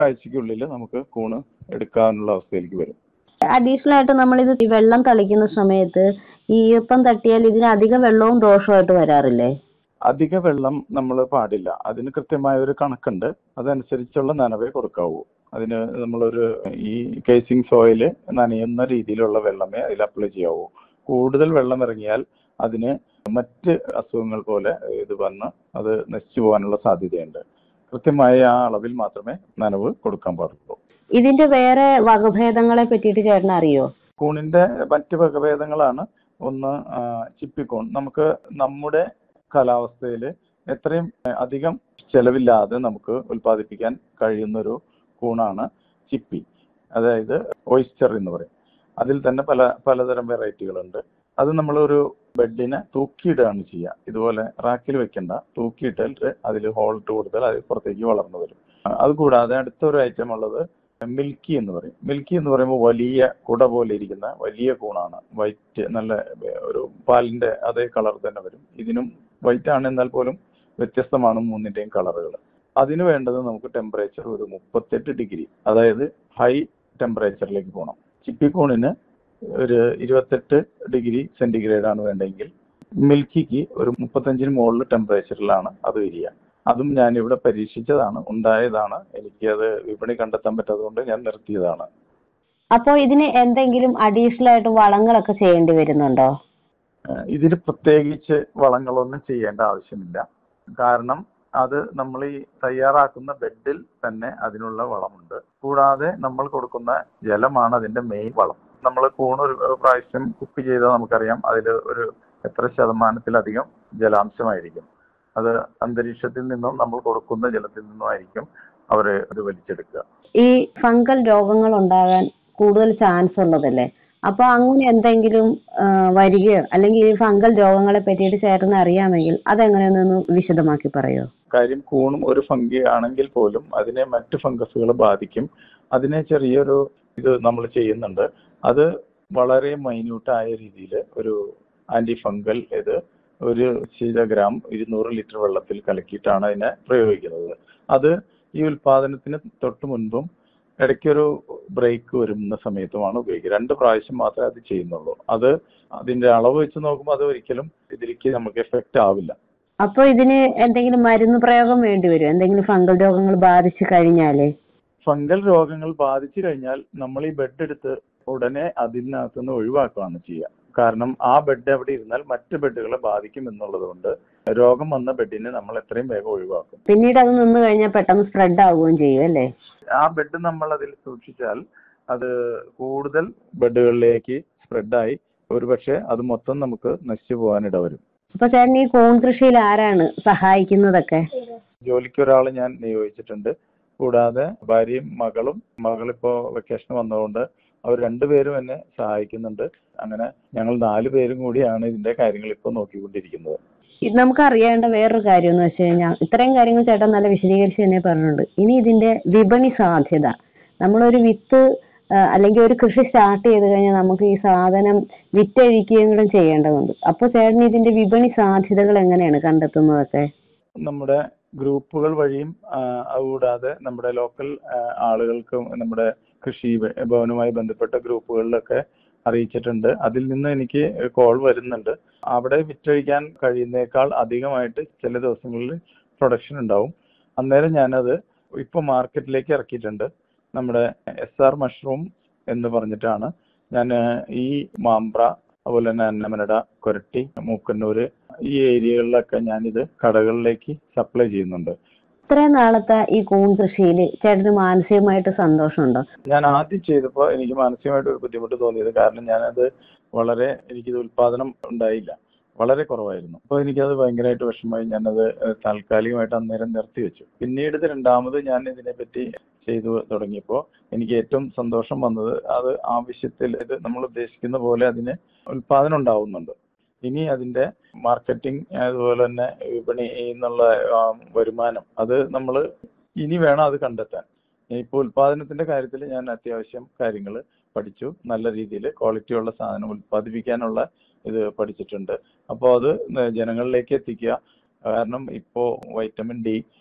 ഒരാഴ്ചക്കുള്ളിൽ നമുക്ക് കൂണ് എടുക്കാനുള്ള അവസ്ഥയിലേക്ക് വരും അഡീഷണൽ ആയിട്ട് നമ്മളിത് ഈ വെള്ളം തളിക്കുന്ന സമയത്ത് ഈ ഈർപ്പം തട്ടിയാൽ ഇതിന് അധികം വെള്ളവും ദോഷമായിട്ട് വരാറില്ലേ അധിക വെള്ളം നമ്മൾ പാടില്ല അതിന് കൃത്യമായ ഒരു കണക്കുണ്ട് അതനുസരിച്ചുള്ള നനവേ കൊടുക്കാവൂ അതിന് നമ്മളൊരു ഈ കേസിംഗ് സോയിൽ നനയുന്ന രീതിയിലുള്ള വെള്ളമേ അതിൽ അപ്ലൈ ചെയ്യാവൂ കൂടുതൽ വെള്ളം ഇറങ്ങിയാൽ അതിന് മറ്റ് അസുഖങ്ങൾ പോലെ ഇത് വന്ന് അത് നശിച്ചു പോകാനുള്ള സാധ്യതയുണ്ട് കൃത്യമായ ആ അളവിൽ മാത്രമേ നനവ് കൊടുക്കാൻ പാടുള്ളൂ ഇതിന്റെ വേറെ വകഭേദങ്ങളെ പറ്റിയിട്ട് ചേട്ടൻ അറിയോ കൂണിന്റെ മറ്റ് വകഭേദങ്ങളാണ് ഒന്ന് ആ, ചിപ്പിക്കൂൺ നമുക്ക് നമ്മുടെ കാലാവസ്ഥയിൽ എത്രയും അധികം ചെലവില്ലാതെ നമുക്ക് ഉൽപ്പാദിപ്പിക്കാൻ കഴിയുന്നൊരു കൂണാണ് ചിപ്പി അതായത് ഓയിസ്റ്റർ എന്ന് പറയും അതിൽ തന്നെ പല പലതരം വെറൈറ്റികളുണ്ട് അത് നമ്മളൊരു ബെഡിനെ തൂക്കിയിടുകയാണ് ചെയ്യുക ഇതുപോലെ റാക്കിൽ വെക്കണ്ട തൂക്കിയിട്ടിട്ട് അതിൽ ഹോൾട്ട് കൊടുത്താൽ അത് പുറത്തേക്ക് വളർന്നു വരും അതുകൂടാതെ അടുത്തൊരു ഐറ്റം ഉള്ളത് മിൽക്കി എന്ന് പറയും മിൽക്കി എന്ന് പറയുമ്പോൾ വലിയ കുട പോലെ ഇരിക്കുന്ന വലിയ കൂണാണ് വൈറ്റ് നല്ല ഏർ, ഒരു പാലിന്റെ അതേ കളർ തന്നെ വരും ഇതിനും വൈറ്റ് ആണ് എന്നാൽ പോലും വ്യത്യസ്തമാണ് മൂന്നിന്റെയും കളറുകൾ അതിന് വേണ്ടത് നമുക്ക് ടെമ്പറേച്ചർ ഒരു മുപ്പത്തെട്ട് ഡിഗ്രി അതായത് ഹൈ ടെമ്പറേച്ചറിലേക്ക് പോകണം ചിപ്പിക്കൂണിന് ഒരു ഇരുപത്തെട്ട് ഡിഗ്രി സെന്റിഗ്രേഡ് ആണ് വേണ്ടെങ്കിൽ മിൽക്കിക്ക് ഒരു മുപ്പത്തഞ്ചിന് മുകളിൽ ടെമ്പറേച്ചറിലാണ് അത് വരിക അതും ഞാൻ ഇവിടെ പരീക്ഷിച്ചതാണ് ഉണ്ടായതാണ് എനിക്ക് അത് വിപണി കണ്ടെത്താൻ പറ്റാത്തതുകൊണ്ട് ഞാൻ നിർത്തിയതാണ് അപ്പോൾ ഇതിന് എന്തെങ്കിലും അഡീഷണൽ ആയിട്ട് വളങ്ങളൊക്കെ ചെയ്യേണ്ടി വരുന്നുണ്ടോ ഏഹ് ഇതിന് പ്രത്യേകിച്ച് വളങ്ങളൊന്നും ചെയ്യേണ്ട ആവശ്യമില്ല കാരണം അത് നമ്മൾ ഈ തയ്യാറാക്കുന്ന ബെഡിൽ തന്നെ അതിനുള്ള വളമുണ്ട് കൂടാതെ നമ്മൾ കൊടുക്കുന്ന ജലമാണ് അതിന്റെ മെയിൻ വളം നമ്മൾ കൂണ് ഒരു പ്രാവശ്യം കുക്ക് ചെയ്താൽ നമുക്കറിയാം അതിൽ ഒരു എത്ര ശതമാനത്തിലധികം ജലാംശമായിരിക്കും അത് അന്തരീക്ഷത്തിൽ നിന്നും നമ്മൾ കൊടുക്കുന്ന ജലത്തിൽ നിന്നും ആയിരിക്കും അവർ അത് വലിച്ചെടുക്കുക ഈ ഫംഗൽ രോഗങ്ങൾ ഉണ്ടാകാൻ കൂടുതൽ ചാൻസ് ഉള്ളതല്ലേ അപ്പൊ അങ്ങനെ എന്തെങ്കിലും ആ, വരികയോ അല്ലെങ്കിൽ ഈ ഫംഗൽ രോഗങ്ങളെ പറ്റിയിട്ട് ചേട്ടന് അറിയാമെങ്കിൽ അതെങ്ങനെയൊന്നൊന്ന് വിശദമാക്കി പറയോ കാര്യം കൂണും ഒരു ഫംഗി ആണെങ്കിൽ പോലും അതിനെ മറ്റ് ഫംഗസുകൾ ബാധിക്കും അതിനെ ചെറിയൊരു ഇത് നമ്മൾ ചെയ്യുന്നുണ്ട് അത് വളരെ മൈന്യൂട്ടായ രീതിയിൽ ഒരു ആന്റി ഫംഗൽ ഇത് ഒരു ശീതഗ്രാം ഇരുന്നൂറ് ലിറ്റർ വെള്ളത്തിൽ കലക്കിയിട്ടാണ് അതിനെ പ്രയോഗിക്കുന്നത് അത് ഈ ഉൽപാദനത്തിന് തൊട്ട് മുൻപും ഇടയ്ക്കൊരു ബ്രേക്ക് വരുന്ന സമയത്തുമാണ് ഉപയോഗിക്കുക രണ്ട് പ്രാവശ്യം മാത്രമേ അത് ചെയ്യുന്നുള്ളൂ അത് അതിന്റെ അളവ് വെച്ച് നോക്കുമ്പോൾ അത് ഒരിക്കലും ഇതിലേക്ക് നമുക്ക് എഫക്റ്റ് ആവില്ല അപ്പൊ ഇതിന് എന്തെങ്കിലും മരുന്ന് പ്രയോഗം വേണ്ടി വരും എന്തെങ്കിലും ഫംഗൽ രോഗങ്ങൾ ബാധിച്ചു കഴിഞ്ഞാല് ഫംഗൽ രോഗങ്ങൾ ബാധിച്ചു കഴിഞ്ഞാൽ നമ്മൾ ഈ ബെഡ് എടുത്ത് ഉടനെ അതിനകത്ത് നിന്ന് ഒഴിവാക്കുകയാണ് ചെയ്യുക കാരണം ആ ബെഡ് അവിടെ ഇരുന്നാൽ മറ്റ് ബെഡുകളെ ബാധിക്കും എന്നുള്ളത് കൊണ്ട് രോഗം വന്ന ബെഡിനെ നമ്മൾ എത്രയും വേഗം ഒഴിവാക്കും പിന്നീട് അത് നിന്ന് കഴിഞ്ഞാൽ പെട്ടെന്ന് സ്പ്രെഡ് ആവുകയും ചെയ്യും അല്ലേ ആ ബെഡ് നമ്മൾ അതിൽ സൂക്ഷിച്ചാൽ അത് കൂടുതൽ ബെഡുകളിലേക്ക് സ്പ്രെഡായി ഒരുപക്ഷെ അത് മൊത്തം നമുക്ക് നശിച്ചു പോകാൻ ഇടവരും അപ്പൊ ചേട്ടൻ ഈ കൂൺ കൃഷിയിൽ ആരാണ് സഹായിക്കുന്നതൊക്കെ ജോലിക്ക് ഒരാൾ ഞാൻ നിയോഗിച്ചിട്ടുണ്ട് കൂടാതെ ഭാര്യയും മകളും മകളിപ്പോ വെക്കേഷൻ വന്നതുകൊണ്ട് അവർ രണ്ടുപേരും എന്നെ സഹായിക്കുന്നുണ്ട് അങ്ങനെ ഞങ്ങൾ നാല് പേരും കൂടിയാണ് ഇതിന്റെ കാര്യങ്ങൾ ഇപ്പോൾ നോക്കിക്കൊണ്ടിരിക്കുന്നത് ഇത് നമുക്ക് അറിയേണ്ട വേറൊരു കാര്യം എന്ന് വെച്ച് കഴിഞ്ഞാൽ ഇത്രയും കാര്യങ്ങൾ ചേട്ടൻ നല്ല വിശദീകരിച്ച് തന്നെ പറഞ്ഞിട്ടുണ്ട് ഇനി ഇതിന്റെ വിപണി സാധ്യത നമ്മളൊരു വിത്ത് ആ, അല്ലെങ്കിൽ ഒരു കൃഷി സ്റ്റാർട്ട് ചെയ്ത് കഴിഞ്ഞാൽ നമുക്ക് ഈ സാധനം വിറ്റഴിക്കുകയും കൂടെ ചെയ്യേണ്ടതുണ്ട് അപ്പോൾ ചേട്ടൻ ഇതിന്റെ വിപണി സാധ്യതകൾ എങ്ങനെയാണ് കണ്ടെത്തുന്നതൊക്കെ നമ്മുടെ ഗ്രൂപ്പുകൾ വഴിയും ആ, അതുകൂടാതെ നമ്മുടെ ലോക്കൽ ആളുകൾക്കും നമ്മുടെ കൃഷി ഭ- ഭവനുമായി ബന്ധപ്പെട്ട ഗ്രൂപ്പുകളിലൊക്കെ അറിയിച്ചിട്ടുണ്ട് അതിൽ നിന്ന് എനിക്ക് കോൾ വരുന്നുണ്ട് അവിടെ വിറ്റഴിക്കാൻ കഴിയുന്നേക്കാൾ അധികമായിട്ട് ചില ദിവസങ്ങളിൽ പ്രൊഡക്ഷൻ ഉണ്ടാവും അന്നേരം ഞാനത് ഇപ്പൊ മാർക്കറ്റിലേക്ക് ഇറക്കിയിട്ടുണ്ട് നമ്മുടെ എസ് ആർ മഷ്റൂം എന്ന് പറഞ്ഞിട്ടാണ് ഞാൻ ഈ മാമ്പ്ര അതുപോലെ തന്നെ അന്നമനട കൊരട്ടി മൂക്കന്നൂര് ഈ ഏരിയകളിലൊക്കെ ഞാനിത് കടകളിലേക്ക് സപ്ലൈ ചെയ്യുന്നുണ്ട് ഇത്രയും നാളത്തെ ഈ കൂൺ കൃഷിയിൽ ചേട്ടന് മാനസികമായിട്ട് സന്തോഷമുണ്ടോ ഞാൻ ആദ്യം ചെയ്തപ്പോൾ എനിക്ക് മാനസികമായിട്ട് ഒരു ബുദ്ധിമുട്ട് തോന്നിയത് കാരണം ഞാനത് വളരെ എനിക്കിത് ഉൽപാദനം ഉണ്ടായില്ല വളരെ കുറവായിരുന്നു അപ്പോൾ എനിക്കത് ഭയങ്കരമായിട്ട് വിഷമമായി ഞാനത് ഏഹ്, താൽക്കാലികമായിട്ട് അന്നേരം നിർത്തി വെച്ചു പിന്നീട് ഇത് രണ്ടാമത് ഞാൻ ഇതിനെപ്പറ്റി ചെയ്തു തുടങ്ങിയപ്പോൾ എനിക്ക് ഏറ്റവും സന്തോഷം വന്നത് അത് ആവശ്യത്തിൽ ഇത് നമ്മൾ ഉദ്ദേശിക്കുന്ന പോലെ അതിന് ഉൽപാദനം ഉണ്ടാവുന്നുണ്ട് ഇനി അതിന്റെ മാർക്കറ്റിംഗ് അതുപോലെ തന്നെ വിപണി എന്നുള്ള ആ, വരുമാനം അത് നമ്മൾ ഇനി വേണം അത് കണ്ടെത്താൻ ഇപ്പോൾ ഉൽപാദനത്തിന്റെ കാര്യത്തിൽ ഞാൻ അത്യാവശ്യം കാര്യങ്ങൾ പഠിച്ചു നല്ല രീതിയിൽ ക്വാളിറ്റിയുള്ള സാധനം ഉൽപ്പാദിപ്പിക്കാനുള്ള ഇത് പഠിച്ചിട്ടുണ്ട് അപ്പോൾ അത് ജനങ്ങളിലേക്ക് എത്തിക്കുക കാരണം ഇപ്പോൾ വൈറ്റമിൻ ഡി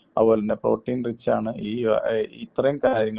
അതുപോലെ തന്നെ പ്രോട്ടീൻ റിച്ച് ആണ് ഈ ഏഹ് ഇത്രയും കാര്യങ്ങൾ